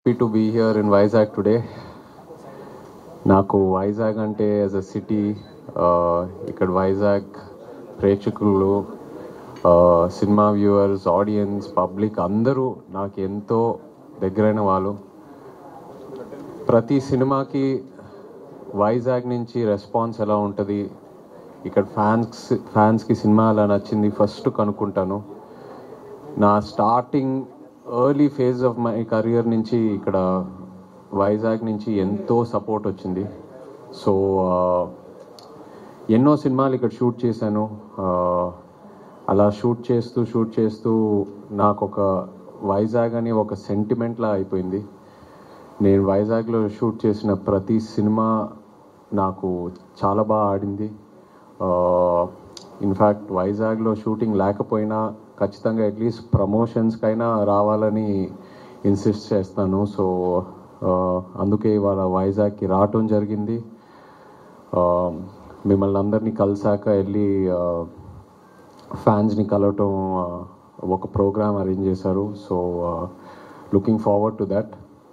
happy to be here in Vizag today నాకు వైజాగ్ అంటే as a city ఇక్కడ వైజాగ్ ప్రేక్షకులు uh, సినిమా వ్యూవర్స్ ఆడియన్స్ పబ్లిక్ అందరూ నాకు ఎంతో దగ్గరైన వాళ్ళు ప్రతి సినిమాకి వైజాగ్ నుంచి రెస్పాన్స్ ఎలా ఉంటుంది ఇక్కడ ఫ్యాన్స్ ఫ్యాన్స్కి సినిమా ఎలా నచ్చింది ఫస్ట్ కనుక్కుంటాను నా starting early phase of my career నుంచి ఇక్కడ వైజాగ్ నుంచి ఎంతో సపోర్ట్ వచ్చింది సో ఎన్నో సినిమాలు ఇక్కడ షూట్ చేశాను ఆ, అలా షూట్ చేస్తూ షూట్ చేస్తూ నాకు ఒక వైజాగ్ అని ఒక సెంటిమెంట్లా అయిపోయింది నేను వైజాగ్లో షూట్ చేసిన ప్రతి సినిమా నాకు చాలా బాగా ఆడింది ఇన్ఫ్యాక్ట్ వైజాగ్లో షూటింగ్ లేకపోయినా ఖచ్చితంగా అట్లీస్ట్ ప్రమోషన్స్కైనా రావాలని ఇన్సిస్ట్ చేస్తాను సో అందుకే ఇవాళ వైజాగ్కి రావటం జరిగింది ఆ, మిమ్మల్ని అందరినీ కలిసాక వెళ్ళి ఫ్యాన్స్ని కలవటం ఆ, ఒక ప్రోగ్రామ్ అరేంజ్ చేశారు so looking forward to that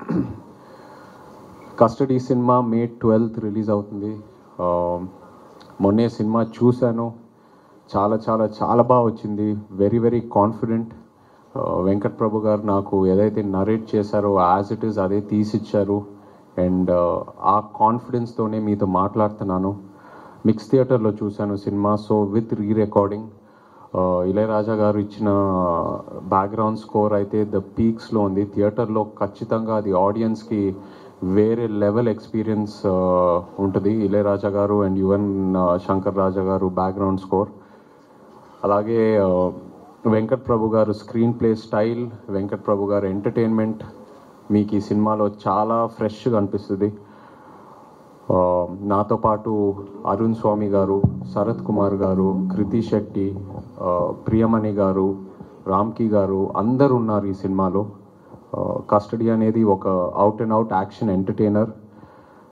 custody సినిమా మే ట్వెల్త్ రిలీజ్ అవుతుంది ఆ, మొన్నే సినిమా చూశాను చాలా చాలా చాలా బాగా వచ్చింది very very confident Venkat Prabhu గారు నాకు ఏదైతే నరేట్ చేశారో యాజ్ ఇట్ ఈస్ అదే తీసిచ్చారు అండ్ ఆ కాన్ఫిడెన్స్తోనే మీతో మాట్లాడుతున్నాను మిక్స్ థియేటర్లో చూశాను సినిమా so with re recording Ilaiyaraaja గారు ఇచ్చిన బ్యాక్గ్రౌండ్ స్కోర్ అయితే ద పీక్స్లో ఉంది థియేటర్లో ఖచ్చితంగా అది ఆడియన్స్కి వేరే లెవెల్ ఎక్స్పీరియన్స్ ఉంటుంది ఇళయరాజా గారు అండ్ యువన్ శంకర్ రాజా గారు బ్యాక్గ్రౌండ్ స్కోర్ అలాగే ఆ, వెంకట్ ప్రభు గారు screenplay style Venkat Prabhu గారు ఎంటర్టైన్మెంట్ మీకు ఈ సినిమాలో చాలా ఫ్రెష్గా అనిపిస్తుంది ఆ, నాతో పాటు అరుణ్ స్వామి గారు శరత్ కుమార్ గారు కృతి శెట్టి ఆ, ప్రియమణి గారు రామ్కి గారు అందరు ఉన్నారు ఈ సినిమాలో కస్టడీ అనేది ఒక out and out action entertainer